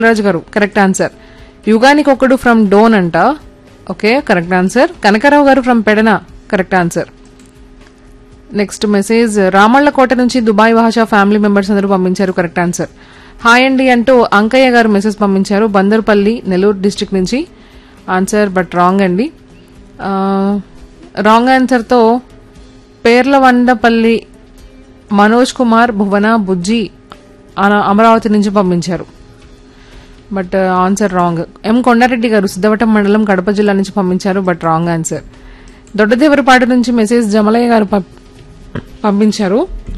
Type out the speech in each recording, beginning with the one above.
రాజు గారు correct answer యుగానికి ఒకడు ఫ్రమ్ డోన్ అంట okay correct answer Kanakarao garu from Pedana correct answer next message Ramallakota నుంచి దుబాయ్ భాషా ఫ్యామిలీ మెంబర్స్ అందరూ పంపించారు కరెక్ట్ ఆన్సర్ హాయ్ అండి అంటూ అంకయ్య గారు మెసేజ్ పంపించారు బందర్పల్లి నెల్లూరు డిస్ట్రిక్ట్ నుంచి ఆన్సర్ బట్ రాంగ్ అండి రాంగ్ ఆన్సర్తో పేర్లవండపల్లి మనోజ్ కుమార్ భువన బుజ్జి అన- అమరావతి నుంచి పంపించారు but answer wrong M Kondareddy garu Siddavatam మండలం కడప జిల్లా నుంచి పంపించారు బట్ రాంగ్ ఆన్సర్ దొడ్డదేవరపాటి నుంచి మెసేజ్ జమలయ్య గారు పం- పంపించారు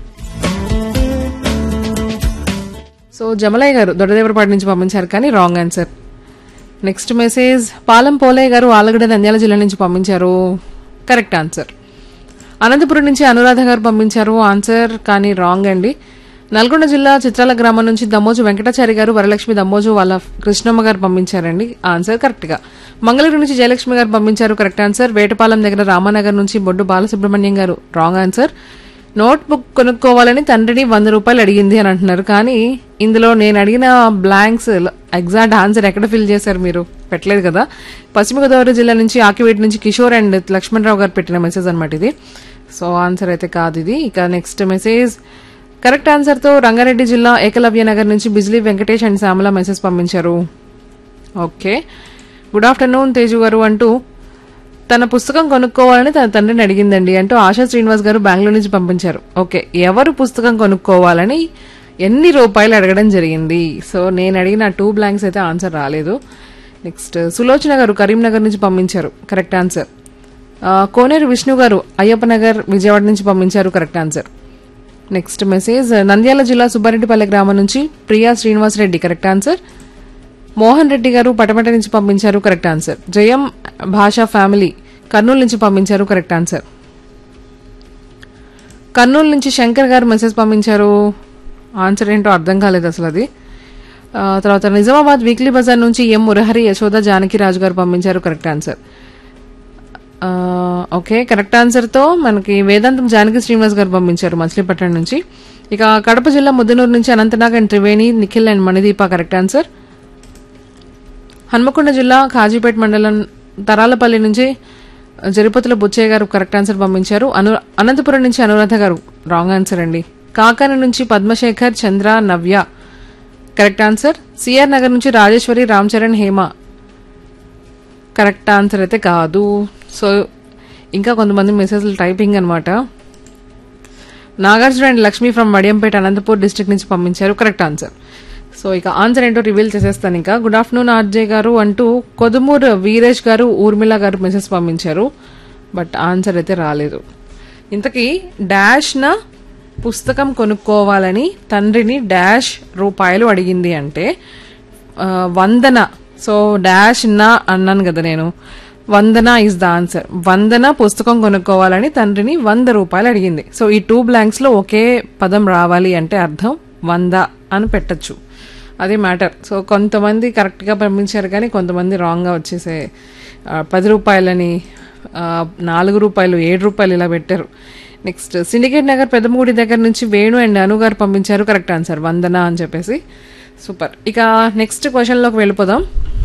సో జమలయ్య గారు దొడ్డదేవరపాటి నుంచి పంపించారు కానీ wrong answer next message Palam Polaiah garu Allagadda Nandyal జిల్లా నుంచి పంపించారు కరెక్ట్ ఆన్సర్ అనంతపురం నుంచి అనురాధ గారు పంపించారు ఆన్సర్ కానీ రాంగ్ అండి నల్గొండ జిల్లా చిత్రాల గ్రామం నుంచి దమ్మోజు వెంకటాచారి గారు వరలక్ష్మి దమ్మోజు వాళ్ళ క్రిష్ణమ్మ గారు పంపించారండి ఆన్సర్ కరెక్ట్ గా మంగళూరు నుంచి జయలక్ష్మి గారు పంపించారు కరెక్ట్ ఆన్సర్ వేటపాలెం దగ్గర రామానగర్ నుంచి బొడ్డు బాలసుబ్రహ్మణ్యం గారు రాంగ్ ఆన్సర్ నోట్ బుక్ కొనుక్కోవాలని తండ్రిని వంద రూపాయలు అడిగింది అని అంటున్నారు కానీ ఇందులో నేను అడిగిన బ్లాంక్స్ ఎగ్జాక్ట్ ఆన్సర్ ఎక్కడ ఫిల్ చేశారు మీరు పెట్టలేదు కదా పశ్చిమ గోదావరి జిల్లా నుంచి ఆకివేటి నుంచి కిషోర్ అండ్ లక్ష్మణరావు గారు పెట్టిన మెసేజ్ అనమాట ఇది సో ఆన్సర్ అయితే కాదు ఇది ఇక నెక్స్ట్ మెసేజ్ కరెక్ట్ ఆన్సర్ తో రంగారెడ్డి జిల్లా ఏకలవ్య నగర్ నుంచి బిజ్లీ వెంకటేష్ అండ్ శ్యామల మెసేజ్ పంపించారు okay good afternoon Teju garu అంటూ తన పుస్తకం కొనుక్కోవాలని తన తండ్రిని అడిగిందండి అంటూ ఆశా శ్రీనివాస్ గారు బెంగళూరు నుంచి పంపించారు ఓకే ఎవరు పుస్తకం కొనుక్కోవాలని ఎన్ని రూపాయలు అడగడం జరిగింది సో నేను అడిగిన టూ బ్లాంక్స్ అయితే ఆన్సర్ రాలేదు నెక్స్ట్ సులోచన గారు కరీంనగర్ నుంచి పంపించారు కరెక్ట్ ఆన్సర్ ఆ, కోనేరు విష్ణు గారు అయ్యప్ప నగర్ విజయవాడ నుంచి పంపించారు correct answer next message Nandyal జిల్లా సుబ్బారెడ్డిపల్లె గ్రామం నుంచి ప్రియా శ్రీనివాస్ రెడ్డి కరెక్ట్ ఆన్సర్ మోహన్ రెడ్డి గారు పటమట నుంచి పంపించారు కరెక్ట్ ఆన్సర్ జయం భాషా ఫ్యామిలీ కర్నూలు నుంచి పంపించారు కరెక్ట్ ఆన్సర్ కర్నూలు నుంచి శంకర్ గారు మెసేజ్ పంపించారు ఆన్సర్ ఏంటో అర్థం కాలేదు అసలు అది ఆ, తర్వాత నిజామాబాద్ వీక్లీ బజార్ నుంచి ఎం మురహరి యశోద జానకి రాజు గారు పంపించారు correct answer ah, okay correct ఆన్సర్తో మనకి వేదాంతం జానకి శ్రీనివాస్ గారు పంపించారు మచిలీపట్నం నుంచి ఇక కడప జిల్లా ముద్దనూరు నుంచి Anantnag and Triveni Nikhil and Manideepa correct answer Hanamkonda జిల్లా కాజీపేట మండలం తరాలపల్లి నుంచి జరిపతుల బుచ్చయ్య గారు కరెక్ట్ ఆన్సర్ పంపించారు అను అనంతపురం నుంచి అనురాధ గారు రాంగ్ ఆన్సర్ అండి కాకాని నుంచి Padmasekhar Chandra Navya correct answer CR Nagar నుంచి రాజేశ్వరి రామ్ చరణ్ హేమ కరెక్ట్ ఆన్సర్ అయితే కాదు సో ఇంకా కొంతమంది మెసేజ్లు టైపింగ్ అనమాట Nagarjuna and Lakshmi from Madiyampet Anantapur district నుంచి పంపించారు కరెక్ట్ ఆన్సర్ సో ఇక ఆన్సర్ ఏంటో రివీల్ చేసేస్తాను ఇంకా గుడ్ ఆఫ్టర్నూన్ ఆర్జే గారు అంటూ కొదుమూరు వీరేష్ గారు ఊర్మిళ గారు మెసేజ్ పంపించారు బట్ ఆన్సర్ అయితే రాలేదు ఇంతకీ డాష్ న పుస్తకం కొనుక్కోవాలని తండ్రిని డాష్ రూపాయలు అడిగింది అంటే ఆ, వందన సో డాష్ నా అన్నాను కదా నేను Vandana is the answer Vandana పుస్తకం కొనుక్కోవాలని తండ్రిని వంద రూపాయలు అడిగింది సో ఈ టూ బ్లాంక్స్ లో ఒకే పదం రావాలి అంటే అర్థం వంద అని పెట్టచ్చు అదే మ్యాటర్ సో కొంతమంది కరెక్ట్గా పంపించారు కానీ కొంతమంది రాంగ్గా వచ్చేసే ఆ, పది రూపాయలని ఆ, నాలుగు రూపాయలు ఏడు రూపాయలు ఇలా పెట్టారు నెక్స్ట్ సిండికేట్ నగర్ పెద్దమూడి దగ్గర నుంచి వేణు అండ్ అను గారు పంపించారు కరెక్ట్ ఆన్సర్ వందన అని చెప్పేసి సూపర్ ఇక నెక్స్ట్ క్వశ్చన్లోకి వెళ్ళిపోదాం